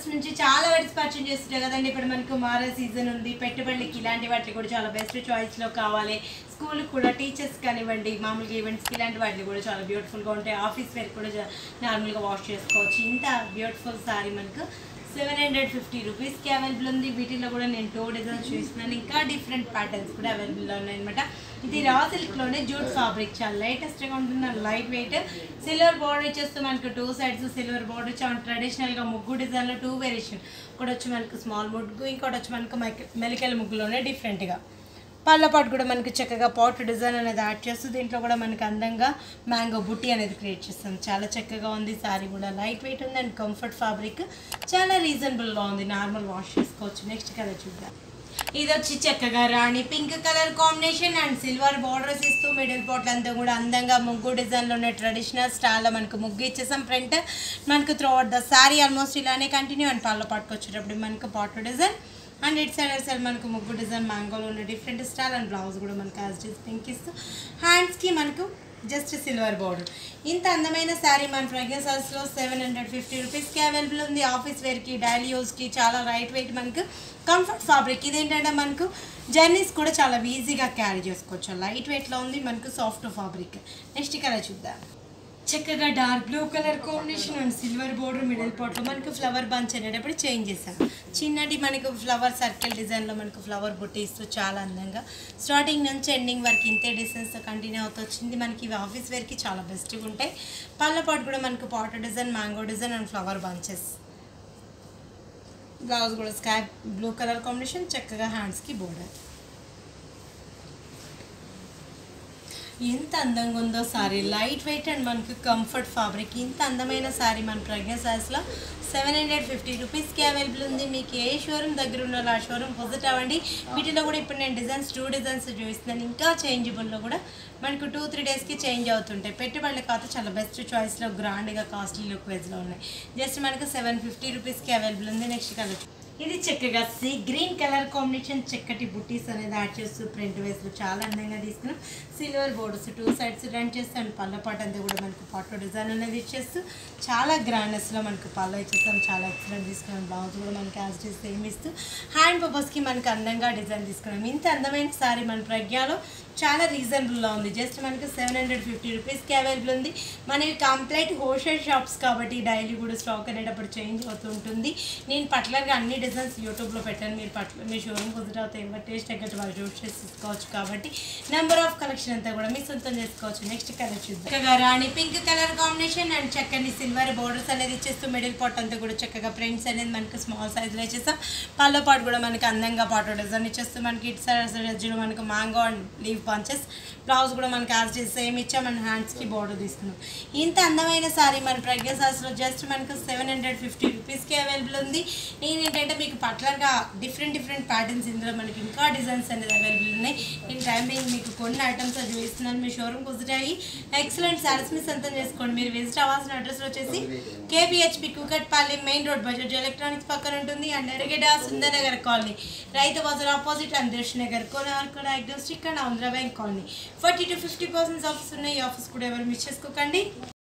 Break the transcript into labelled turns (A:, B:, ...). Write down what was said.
A: channels నుంచి చాలా varieties purchase చేస్తుంటాయి కదండి ఇప్పుడు మనకు మారే సీజన్ ఉంది పెట్టుబడులకి ఇలాంటి వాటికి కూడా చాలా బెస్ట్ చాయిస్లో కావాలి స్కూల్ కూడా టీచర్స్ కానివ్వండి మామూలుగా ఈవెంట్స్కి ఇలాంటి వాటికి కూడా చాలా బ్యూటిఫుల్గా ఉంటాయి ఆఫీస్ వేర్ కూడా నార్మల్గా వాష్ చేసుకోవచ్చు ఇంత బ్యూటిఫుల్ సారీ మనకు సెవెన్ హండ్రెడ్ ఫిఫ్టీ రూపీస్కి అవైలబుల్ ఉంది వీటిలో కూడా నేను టూ డిజైన్స్ చూస్తున్నాను ఇంకా డిఫరెంట్ ప్యాటర్న్స్ కూడా అవైలబుల్లో ఉన్నాయన్నమాట ఇది రా సిల్క్లోనే జూట్ ఫ్యాబ్రిక్ చాలా లేటెస్ట్గా ఉంటుంది లైట్ వెయిట్ సిల్వర్ బార్డర్ ఇచ్చేస్తూ మనకు టూ సైడ్స్ సిల్వర్ బార్డర్ చాలా ట్రెడిషనల్గా ముగ్గు డిజైన్లో టూ వేరియేషన్ ఒకటి వచ్చి మనకు స్మాల్ ముగ్గు ఇంకోటి వచ్చి మనకు మెక- మెలికల ముగ్గులోనే డిఫరెంట్గా పళ్ళ పాటు కూడా మనకి చక్కగా పాట్ డిజైన్ అనేది యాడ్ చేస్తూ దీంట్లో కూడా మనకి అందంగా మ్యాంగో బుట్టి అనేది క్రియేట్ చేస్తాం చాలా చక్కగా ఉంది సారీ కూడా లైట్ వెయిట్ ఉంది అండ్ కంఫర్ట్ ఫ్యాబ్రిక్ చాలా రీజనబుల్గా ఉంది నార్మల్ వాష్ చేసుకోవచ్చు నెక్స్ట్ కలర్ చూద్దాం ఇది వచ్చి చక్కగా rani pink colour combination and silver borders ఇస్తూ మిడిల్ పార్ట్ అంతా కూడా అందంగా ముగ్గు డిజైన్లో ఉన్న ట్రెడిషనల్ స్టైల్లో మనకు ముగ్గు ఇచ్చేసాం ఫ్రంట్ మనకు throughout the sari almost ఇలానే కంటిన్యూ అండ్ పళ్ళ పాటుకు వచ్చేటప్పుడు మనకు పాట్ డిజైన్ అండ్ ఇట్ సైడ్ అట్ సైడ్ మనకు ముగ్గు డిజైన్ మ్యాంగోలో ఉన్న డిఫరెంట్ స్టైల్ అండ్ బ్లౌజ్ కూడా మనకు యాజ్ ఇస్ పింక్ ఇస్తూ హ్యాండ్స్కి మనకు జస్ట్ సిల్వర్ బార్డర్ ఇంత అందమైన శారీ మన ఫ్రెగ్రెన్సెస్లో సెవెన్ హండ్రెడ్ ఫిఫ్టీ రూపీస్కి అవైలబుల్ ఉంది ఆఫీస్ వేర్కి డైలీ యూస్కి చాలా లైట్ వెయిట్ మనకు కంఫర్ట్ ఫ్యాబ్రిక్ ఇదేంటంటే మనకు జర్నీస్ కూడా చాలా ఈజీగా క్యారీ చేసుకోవచ్చు లైట్ వెయిట్లో ఉంది మనకు సాఫ్ట్ ఫ్యాబ్రిక్ నెక్స్ట్ కలర్ చూద్దాం చక్కగా dark blue colour combination and silver border middle పార్ట్లో మనకు ఫ్లవర్ బంచ్ అనేటప్పుడు చేంజ్ చేశాం చిన్నటి మనకు ఫ్లవర్ సర్కిల్ డిజైన్లో మనకు ఫ్లవర్ బుట్టిస్తూ చాలా అందంగా స్టార్టింగ్ నుంచి ఎండింగ్ వరకు ఇంతే డిజైన్స్తో కంటిన్యూ అవుతూ వచ్చింది మనకి ఇవి ఆఫీస్ వేర్కి చాలా బెస్ట్గా ఉంటాయి పళ్ళ పాటు కూడా మనకు పాట design mango design and flower bunches blouse కూడా స్కై బ్లూ కలర్ కాంబినేషన్ చక్కగా హ్యాండ్స్కి బోర్డర్ ఎంత అందంగా ఉందో సారీ లైట్ వెయిట్ అండ్ మనకు కంఫర్ట్ ఫ్యాబ్రిక్ ఇంత అందమైన సారీ మన ప్రజ్ఞ సారీస్లో సెవెన్ హండ్రెడ్ ఫిఫ్టీ రూపీస్కి అవైలబుల్ ఉంది మీకు ఏ షోరూమ్ దగ్గర ఉన్న ఆ షోరూమ్ విజిట్ అవ్వండి వీటిలో కూడా ఇప్పుడు నేను డిజైన్స్ టూ డిజైన్స్ చూపిస్తున్నాను ఇంకా చేంజబుల్లో కూడా మనకు టూ త్రీ డేస్కి చేంజ్ అవుతుంటాయి పెట్టుబడుల కాదు చాలా బెస్ట్ చాయిస్లో గ్రాండ్గా కాస్ట్లీ లుక్ వేజ్లో ఉన్నాయి జస్ట్ మనకు సెవెన్ ఫిఫ్టీ రూపీస్కి అవైలబుల్ ఉంది నెక్స్ట్ కలర్ ఇది చక్కగా సీ గ్రీన్ కలర్ కాంబినేషన్ చక్కటి బుట్టీస్ అనేది యాడ్ చేస్తూ ప్రింట్ వేస్తూ చాలా అందంగా తీసుకున్నాం silver borders two sides run చేస్తాం పళ్ళ పాట అంతా కూడా మనకు పట్టు డిజైన్ అనేది ఇచ్చేస్తూ చాలా గ్రాండ్నెస్లో మనకు పళ్ళ ఇచ్చేస్తాం చాలా ఎక్సలెంట్ తీసుకున్నాం బ్లౌజ్ కూడా మనకి యాజ్ చేసి సేమ్ ఇస్తూ హ్యాండ్ పర్పస్కి మనకు అందంగా డిజైన్ తీసుకున్నాం ఇంత అందమైన సారీ మన ప్రజ్ఞలో చాలా రీజనబుల్లో ఉంది జస్ట్ మనకి సెవెన్ హండ్రెడ్ ఫిఫ్టీ రూపీస్కి అవైలబుల్ ఉంది మనకి కంప్లీట్ హోల్సేల్ షాప్స్ కాబట్టి డైలీ కూడా స్టాక్ అనేటప్పుడు చేంజ్ అవుతూ ఉంటుంది నేను పర్టికులర్గా అన్ని డిజైన్స్ యూట్యూబ్లో పెట్టాను మీరు పట్ల మీ షోరూమ్ కుదిరి అవుతాయి ఎవరి టేస్ట్ తగ్గట్టు వాళ్ళు చూస్ చేసి తీసుకోవచ్చు కాబట్టి నెంబర్ ఆఫ్ కలెక్షన్ అంతా కూడా మీ సొంతం చేసుకోవచ్చు నెక్స్ట్ కలర్ చూద్దాం చక్కగా rani pink colour combination and చక్కని సిల్వర్ బోర్డర్స్ అనేది ఇచ్చేస్తూ మిడిల్ పార్ట్ అంతా కూడా చక్కగా ప్రింట్స్ అనేది మనకి స్మాల్ సైజ్లో ఇచ్చేస్తాం పళ్ళ పాటు కూడా మనకి అందంగా పాటు డిజైన్ ఇచ్చేస్తూ మనకి ఇటు సైడ్ ఎడ్జ్లో మనకు mango and leaf bunches blouse కూడా మనకి యాజ్ చేసి సేమ్ ఇచ్చాం మన హ్యాండ్స్కి బోర్డర్ తీసుకున్నాం ఇంత అందమైన సారీ మన ప్రజ్ఞ సారీస్లో జస్ట్ మనకు సెవెన్ హండ్రెడ్ ఫిఫ్టీ రూపీస్కి అవైలబుల్ ఉంది నేను ఏంటంటే మీకు పట్లర్గా డిఫరెంట్ డిఫరెంట్ ప్యాటర్న్స్ ఇందులో మనకి ఇంకా డిజైన్స్ అనేది అవైలబుల్ ఉన్నాయి నేను టైం బీయింగ్ మీకు కొన్ని ఐటమ్స్ చూపిస్తున్నాను మీ షోరూమ్ విజిట్ అయ్యి ఎక్సలెంట్ సారీస్ మీ సొంతం చేసుకోండి మీరు విజిట్ అవ్వాల్సిన అడ్రస్ వచ్చేసి KPHB Kukatpally main road Bajaj electronics పక్కన ఉంటుంది and Erragadda Sundarnagar colony Rythu Bazar opposite and Darsh Nagar Konark diagnostic and Andhra bank colony forty to fifty percent offers ఉన్నాయి ఈ ఆఫీస్ కూడా ఎవరు మిస్ చేసుకోకండి